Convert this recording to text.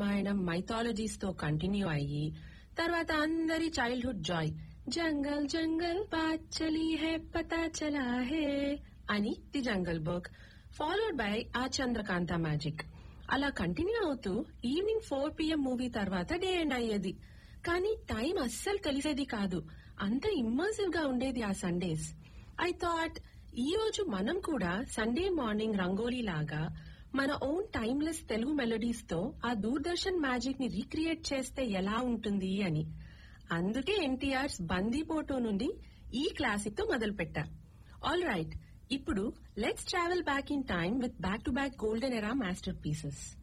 Ramayanam mythologies తో continue అయ్యి తర్వాత అందరి చైల్డ్హుడ్ జాయ్ జంగల్ జంగల్ బాత్ చలీ హే పతా చలా హే అని the jungle book followed by ఆ చంద్రకాంత మ్యాజిక్ అలా కంటిన్యూ అవుతూ ఈవినింగ్ ఫోర్ పిఎం మూవీ తర్వాత డే ఎండ్ అయ్యేది కానీ టైం అస్సలు తెలిసేది కాదు అంత ఇమ్మర్సివ్ గా ఉండేది ఆ సండేస్ ఐ థాట్ ఈ రోజు మనం కూడా సండే మార్నింగ్ రంగోలీ లాగా మన ఓన్ టైమ్లెస్ తెలుగు మెలోడీస్ తో ఆ దూరదర్శన్ మ్యాజిక్ ని రీక్రియేట్ చేస్తే ఎలా ఉంటుంది అని అందుకే ఎన్టీఆర్స్ బందీపోటో నుండి ఈ క్లాసిక్ తో మొదలు పెట్టా ఆల్ రైట్ ఇప్పుడు let's travel back in time with back to back golden era master pieces